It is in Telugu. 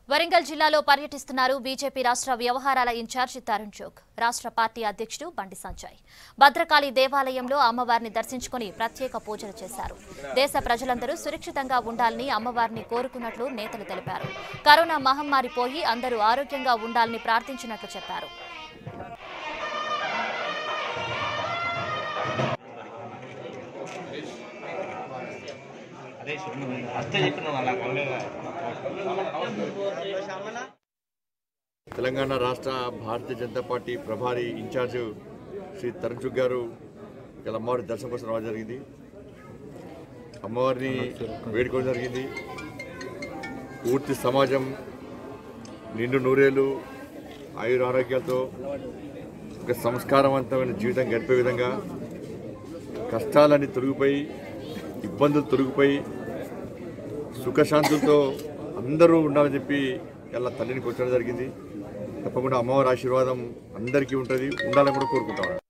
వరంగల్ జిల్లాలో పర్యటిస్తున్నారు బీజేపీ రాష్ట్ర వ్యవహారాల ఇన్ఛార్జి తరుణ్ చోక్ రాష్ట్ర పార్టీ అధ్యక్షుడు బండి సంజయ్ భద్రకాళి దేవాలయంలో అమ్మవారిని దర్శించుకుని ప్రత్యేక పూజలు చేశారు దేశ ప్రజలందరూ సురక్షితంగా ఉండాలని అమ్మవారిని కోరుకున్నట్లు నేతలు తెలిపారు కరోనా మహమ్మారి పోయి అందరూ ఆరోగ్యంగా ఉండాలని ప్రార్థించినట్లు చెప్పారు అదే చెప్పు అస్తే చెప్పినావు అలా కలగగా తెలంగాణ రాష్ట్ర భారతీయ జనతా పార్టీ ప్రభారి ఇన్ఛార్జ్ శ్రీ తరుణ్ చుగ్ గారు ఇలా అమ్మవారి దర్శనం కోసం రావడం జరిగింది అమ్మవారిని వేడుకోవడం జరిగింది పూర్తి సమాజం నిండు నూరేళ్ళు ఆయుర ఆరోగ్యాలతో ఒక సంస్కారవంతమైన జీవితం గడిపే విధంగా కష్టాలన్నీ తొలగిపోయి ఇబ్బందులు తొలగిపోయి సుఖశాంతులతో అందరూ ఉండాలని చెప్పి ఇలా తల్లిని కూర్చోవడం జరిగింది తప్పకుండా అమ్మవారి ఆశీర్వాదం అందరికీ ఉంటుంది ఉండాలని కూడా కోరుకుంటాం